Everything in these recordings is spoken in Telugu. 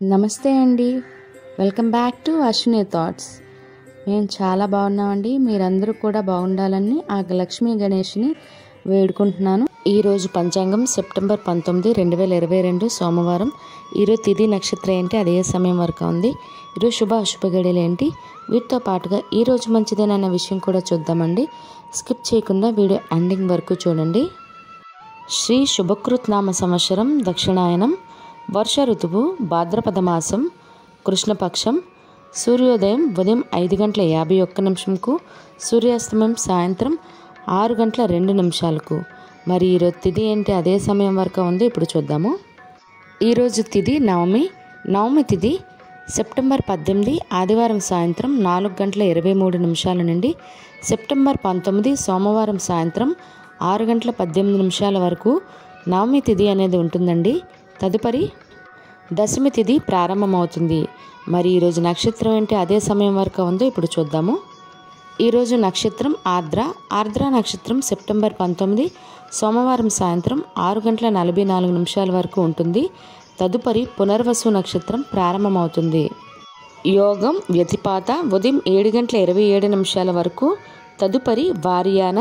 నమస్తే అండి welcome back to Ashwini thoughts మేము చాలా బాగున్నామండి మీరందరూ కూడా బాగుండాలని ఆ లక్ష్మీ గణేష్ని వేడుకుంటున్నాను ఈరోజు పంచాంగం సెప్టెంబర్ పంతొమ్మిది రెండు వేల ఇరవై రెండు సోమవారం ఈరోజు తిథి నక్షత్రం ఏంటి అదే సమయం వరకు ఉంది ఈరోజు శుభ అశుభ గడియలు ఏంటి వీటితో పాటుగా ఈరోజు మంచిదేనన్న విషయం కూడా చూద్దామండి స్కిప్ చేయకుండా వీడియో ఎండింగ్ వరకు చూడండి శ్రీ శుభకృత్ నామ సంవత్సరం దక్షిణాయనం వర్ష ఋతువు భాద్రపద మాసం కృష్ణపక్షం సూర్యోదయం ఉదయం ఐదు గంటల యాభై ఒక్క నిమిషంకు సూర్యాస్తమయం సాయంత్రం ఆరు గంటల రెండు నిమిషాలకు మరి ఈరోజు తిథి ఏంటి అదే సమయం వరకు ఉంది ఇప్పుడు చూద్దాము ఈరోజు తిథి నవమి నవమి తిథి సెప్టెంబర్ పద్దెనిమిది ఆదివారం సాయంత్రం నాలుగు గంటల ఇరవై మూడు నిమిషాల నుండి సెప్టెంబర్ పంతొమ్మిది సోమవారం సాయంత్రం ఆరు గంటల పద్దెనిమిది నిమిషాల వరకు నవమి తిథి అనేది ఉంటుందండి తదుపరి దశమి తిథి ప్రారంభమవుతుంది మరి ఈరోజు నక్షత్రం ఏంటి అదే సమయం వరకు ఉందో ఇప్పుడు చూద్దాము ఈరోజు నక్షత్రం ఆర్ద్ర ఆర్ద్ర నక్షత్రం సెప్టెంబర్ పంతొమ్మిది సోమవారం సాయంత్రం ఆరు గంటల నలభై నాలుగు నిమిషాల వరకు ఉంటుంది తదుపరి పునర్వసు నక్షత్రం ప్రారంభమవుతుంది యోగం వ్యతిపాత ఉదయం ఏడు గంటల ఇరవై ఏడు నిమిషాల వరకు తదుపరి వారియాన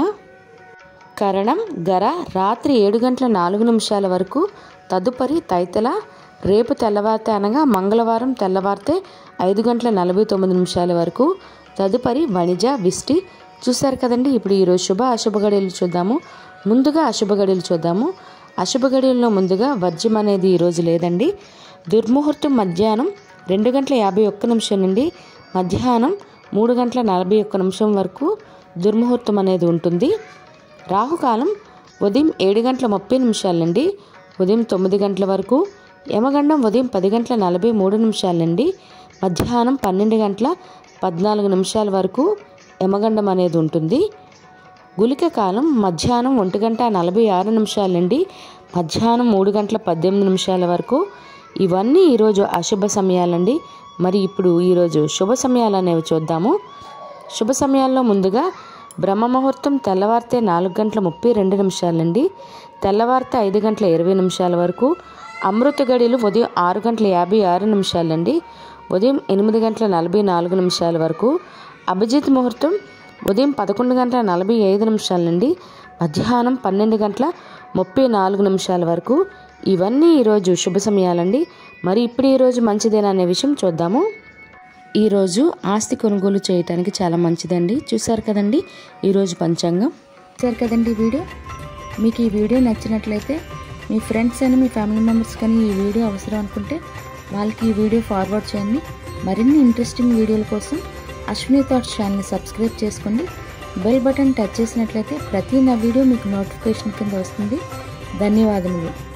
కరణం గర రాత్రి ఏడు గంటల నాలుగు నిమిషాల వరకు తదుపరి తైతల రేపు తెల్లవారితే అనగా మంగళవారం తెల్లవారితే ఐదు గంటల నలభై తొమ్మిది నిమిషాల వరకు తదుపరి వణిజ విష్టి చూశారు కదండి ఇప్పుడు ఈరోజు శుభ అశుభ గడియలు చూద్దాము ముందుగా అశుభ గడియలు చూద్దాము అశుభ గడియల్లో ముందుగా వర్జ్యం అనేది ఈరోజు లేదండి దుర్ముహూర్తం మధ్యాహ్నం రెండు గంటల యాభై ఒక్క నిమిషం నుండి మధ్యాహ్నం మూడు గంటల నలభై ఒక్క నిమిషం వరకు దుర్ముహూర్తం అనేది ఉంటుంది రాహుకాలం ఉదయం ఏడు గంటల ముప్పై నిమిషాల నుండి ఉదయం తొమ్మిది గంటల వరకు యమగండం ఉదయం పది గంటల నలభై మూడు నిమిషాల నుండి మధ్యాహ్నం పన్నెండు గంటల పద్నాలుగు నిమిషాల వరకు యమగండం అనేది ఉంటుంది గులిక కాలం మధ్యాహ్నం ఒంటి గంట నలభై ఆరు నిమిషాల నుండి మధ్యాహ్నం మూడు గంటల పద్దెనిమిది నిమిషాల వరకు ఇవన్నీ ఈరోజు అశుభ సమయాలండి మరి ఇప్పుడు ఈరోజు శుభ సమయాలు అనేవి చూద్దాము శుభ సమయాల్లో ముందుగా బ్రహ్మ ముహూర్తం తెల్లవారితే నాలుగు గంటల ముప్పై రెండు నిమిషాల నుండి తెల్లవారితే ఐదు గంటల ఇరవై నిమిషాల వరకు అమృత గడియలు ఉదయం ఆరు గంటల యాభై ఆరు నిమిషాల నుండి ఉదయం ఎనిమిది గంటల నలభై నాలుగు నిమిషాల వరకు అభిజిత్ ముహూర్తం ఉదయం పదకొండు గంటల నలభై ఐదు నిమిషాల నుండి మధ్యాహ్నం పన్నెండు గంటల ముప్పై నాలుగు నిమిషాల వరకు ఇవన్నీ ఈరోజు శుభ సమయాలండి మరి ఇప్పుడు ఈరోజు మంచిదేనా అనే విషయం చూద్దాము ఈరోజు ఆస్తి కొనుగోలు చేయటానికి చాలా మంచిదండి చూసారు కదండి ఈరోజు పంచాంగం చూసారు కదండి ఈ వీడియో మీకు ఈ వీడియో నచ్చినట్లయితే మీ ఫ్రెండ్స్ అని మీ ఫ్యామిలీ మెంబర్స్ కానీ ఈ వీడియో అవసరం అనుకుంటే వాళ్ళకి ఈ వీడియో ఫార్వర్డ్ చేయండి మరిన్ని ఇంట్రెస్టింగ్ వీడియోల కోసం అశ్విని థాట్స్ ఛానల్ని సబ్స్క్రైబ్ చేసుకోండి బెల్ బటన్ టచ్ చేసినట్లయితే ప్రతి నా వీడియో మీకు నోటిఫికేషన్ కింద వస్తుంది ధన్యవాదములు